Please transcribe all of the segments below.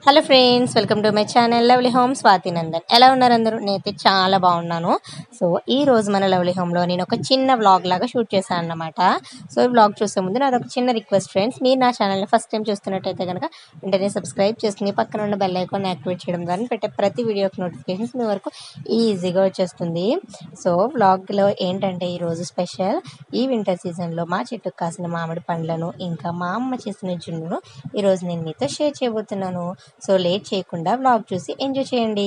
hello friends welcome to my channel lovely home Swathi Nandan ఎలా ఉన్నారు అందరూ నేనైతే చాలా బాగున్నాను సో ఈ రోజు మన లవ్లీ హోమ్లో నేను ఒక చిన్న వ్లాగ్ లాగా షూట్ చేశాను అన్నమాట సో ఈ వ్లాగ్ చూసే ముందు నాది ఒక చిన్న రిక్వెస్ట్ ఫ్రెండ్స్ మీరు నా ఛానల్ని ఫస్ట్ టైం చూస్తున్నట్టయితే కనుక వెంటనే సబ్స్క్రైబ్ చేసుకుని పక్కన ఉన్న బెల్ ఐకాన్ యాక్టివేట్ చేయడం ద్వారా పెట్టే ప్రతి వీడియోకి నోటిఫికేషన్స్ మీ వరకు ఈజీగా వచ్చేస్తుంది సో వ్లాగ్లో ఏంటంటే ఈరోజు స్పెషల్ ఈ వింటర్ సీజన్లో మా చెట్టుకు కాసిన మామిడి పండ్లను ఇంకా మా అమ్మ చేసిన జున్నును ఈరోజు నేను మీతో షేర్ చేయబోతున్నాను సో లేట్ చేయకుండా వ్లాగ్ చూసి ఎంజాయ్ చేయండి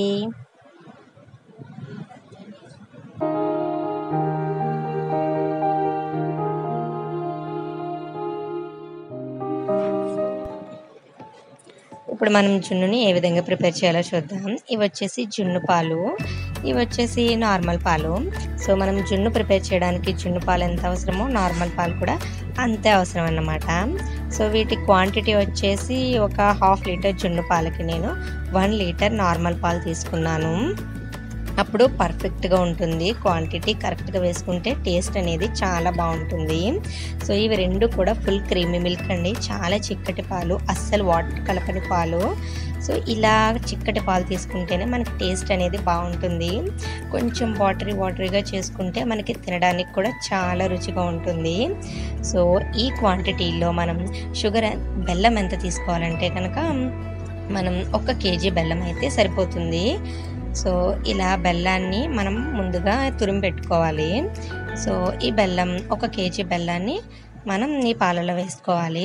ఇప్పుడు మనం జున్నుని ఏ విధంగా ప్రిపేర్ చేయాలో చూద్దాం ఇవి వచ్చేసి జున్ను పాలు ఇవి వచ్చేసి నార్మల్ పాలు సో మనం జున్ను ప్రిపేర్ చేయడానికి జున్ను పాలు ఎంత అవసరమో నార్మల్ పాలు కూడా అంతే అవసరం అన్నమాట సో వీటి క్వాంటిటీ వచ్చేసి ఒక హాఫ్ లీటర్ జున్ను పాలకి నేను వన్ లీటర్ నార్మల్ పాలు తీసుకున్నాను అప్పుడు పర్ఫెక్ట్గా ఉంటుంది క్వాంటిటీ కరెక్ట్గా వేసుకుంటే టేస్ట్ అనేది చాలా బాగుంటుంది సో ఇవి రెండు కూడా ఫుల్ క్రీమీ మిల్క్ అండి చాలా చిక్కటి పాలు అస్సలు వాటర్ కలపని పాలు సో ఇలా చిక్కటి పాలు తీసుకుంటేనే మనకి టేస్ట్ అనేది బాగుంటుంది కొంచెం వాటరీ వాటరీగా చేసుకుంటే మనకి తినడానికి కూడా చాలా రుచిగా ఉంటుంది సో ఈ క్వాంటిటీలో మనం షుగర్ బెల్లం ఎంత తీసుకోవాలంటే కనుక మనం ఒక కేజీ బెల్లం అయితే సరిపోతుంది సో ఇలా బెల్లాన్ని మనం ముందుగా తురిమి పెట్టుకోవాలి సో ఈ బెల్లం ఒక కేజీ బెల్లాన్ని మనం ఈ పాలలో వేసుకోవాలి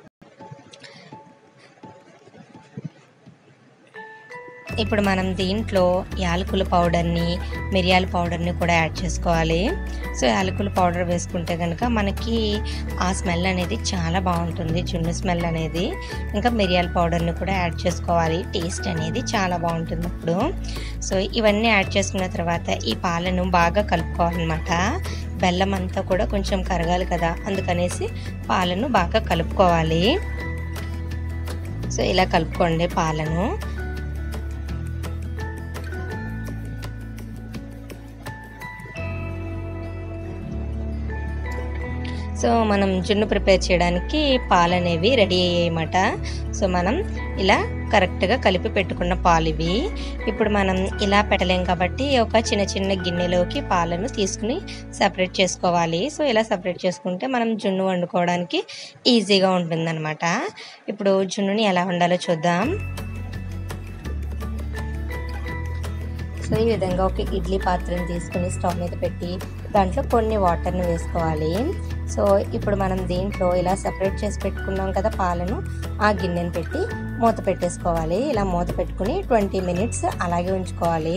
ఇప్పుడు మనం దీంట్లో యాలకుల పౌడర్ని మిరియాల పౌడర్ని కూడా యాడ్ చేసుకోవాలి సో యాలకుల పౌడర్ వేసుకుంటే కనుక మనకి ఆ స్మెల్ అనేది చాలా బాగుంటుంది జున్ను స్మెల్ అనేది ఇంకా మిరియాల పౌడర్ని కూడా యాడ్ చేసుకోవాలి టేస్ట్ అనేది చాలా బాగుంటుంది అప్పుడు సో ఇవన్నీ యాడ్ చేసుకున్న తర్వాత ఈ పాలను బాగా కలుపుకోవాలన్నమాట బెల్లం అంతా కూడా కొంచెం కరగాలి కదా అందుకనేసి పాలను బాగా కలుపుకోవాలి సో ఇలా కలుపుకోండి పాలను సో మనం జున్ను ప్రిపేర్ చేయడానికి పాలు అనేవి రెడీ అయ్యాయన్నమాట సో మనం ఇలా కరెక్ట్గా కలిపి పెట్టుకున్న పాలు ఇవి ఇప్పుడు మనం ఇలా పెట్టలేం కాబట్టి ఒక చిన్న చిన్న గిన్నెలోకి పాలను తీసుకుని సపరేట్ చేసుకోవాలి సో ఇలా సపరేట్ చేసుకుంటే మనం జున్ను వండుకోవడానికి ఈజీగా ఉంటుందన్నమాట ఇప్పుడు జున్నుని ఎలా వండాలో చూద్దాం సో ఈ విధంగా ఒక ఇడ్లీ పాత్రను తీసుకుని స్టవ్ మీద పెట్టి దాంట్లో కొన్ని వాటర్ని వేసుకోవాలి సో ఇప్పుడు మనం దీంట్లో ఇలా సపరేట్ చేసి పెట్టుకున్నాం కదా పాలను ఆ గిన్నెని పెట్టి మూత పెట్టేసుకోవాలి ఇలా మూత పెట్టుకుని ట్వంటీ మినిట్స్ అలాగే ఉంచుకోవాలి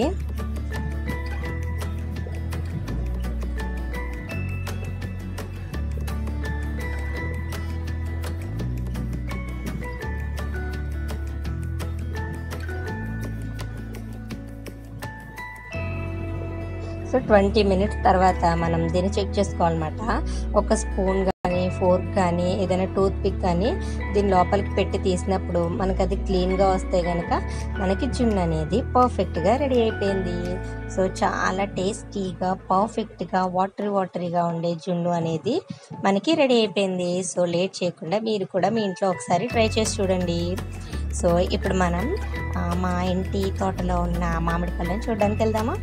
సో ట్వంటీ మినిట్స్ తర్వాత మనం దీన్ని చెక్ చేసుకోవాలన్నమాట ఒక స్పూన్ కానీ ఫోర్క్ కానీ ఏదైనా టూత్ పిక్ కానీ దీని లోపలికి పెట్టి తీసినప్పుడు మనకు అది క్లీన్గా వస్తే కనుక మనకి జున్ను అనేది పర్ఫెక్ట్గా రెడీ అయిపోయింది సో చాలా టేస్టీగా పర్ఫెక్ట్గా వాటరీ వాటరీగా ఉండే జున్ను అనేది మనకి రెడీ అయిపోయింది సో లేట్ చేయకుండా మీరు కూడా మీ ఇంట్లో ఒకసారి ట్రై చేసి చూడండి సో ఇప్పుడు మనం మా ఇంటి తోటలో ఉన్న మామిడి పళ్ళని చూడడానికి వెళ్దామా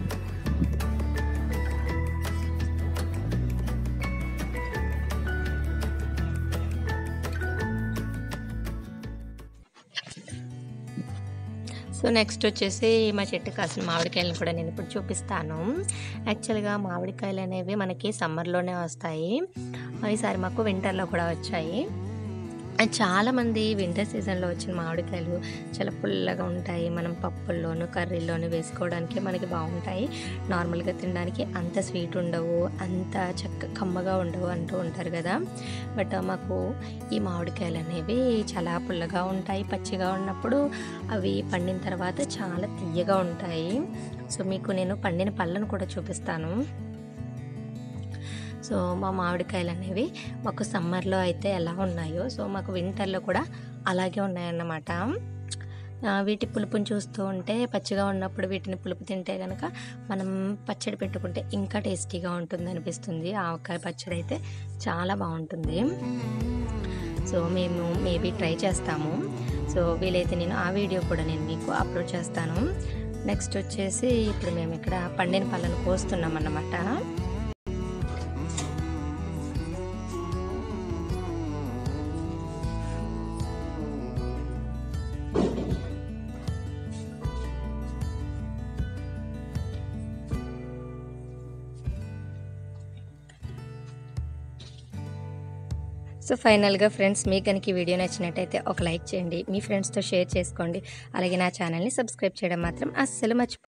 సో నెక్స్ట్ వచ్చేసి మా చెట్టు కాసిన మామిడికాయలను కూడా నేను ఇప్పుడు చూపిస్తాను యాక్చువల్గా మామిడికాయలు అనేవి మనకి సమ్మర్లోనే వస్తాయి ఈసారి మాకు వింటర్లో కూడా వచ్చాయి చాలామంది వింటర్ సీజన్లో వచ్చిన మామిడికాయలు చాలా పుల్లగా ఉంటాయి మనం పప్పుల్లోను కర్రీల్లోనూ వేసుకోవడానికి మనకి బాగుంటాయి నార్మల్గా తినడానికి అంత స్వీట్ ఉండవు అంత చక్క కమ్మగా ఉండవు అంటూ ఉంటారు కదా బట్ మాకు ఈ మామిడికాయలు అనేవి చాలా పుల్లగా ఉంటాయి పచ్చిగా ఉన్నప్పుడు అవి పండిన తర్వాత చాలా తీయగా ఉంటాయి సో మీకు నేను పండిన పళ్ళను కూడా చూపిస్తాను సో మా మామిడికాయలు అనేవి మాకు సమ్మర్లో అయితే ఎలా ఉన్నాయో సో మాకు వింటర్లో కూడా అలాగే ఉన్నాయన్నమాట వీటి పులుపుని చూస్తూ ఉంటే పచ్చిగా ఉన్నప్పుడు వీటిని పులుపు తింటే కనుక మనం పచ్చడి పెట్టుకుంటే ఇంకా టేస్టీగా ఉంటుంది అనిపిస్తుంది ఆవకాయ పచ్చడి అయితే చాలా బాగుంటుంది సో మేము మేబీ ట్రై చేస్తాము సో వీలైతే నేను ఆ వీడియో కూడా నేను మీకు అప్లోడ్ చేస్తాను నెక్స్ట్ వచ్చేసి ఇప్పుడు మేము ఇక్కడ పండిన పళ్ళను కోస్తున్నాం అన్నమాట సో ఫైనల్గా ఫ్రెండ్స్ మీకు కనుక ఈ వీడియో నచ్చినట్టయితే ఒక లైక్ చేయండి మీ ఫ్రెండ్స్తో షేర్ చేసుకోండి అలాగే నా ఛానల్ని సబ్స్క్రైబ్ చేయడం మాత్రం అస్సలు మర్చిపో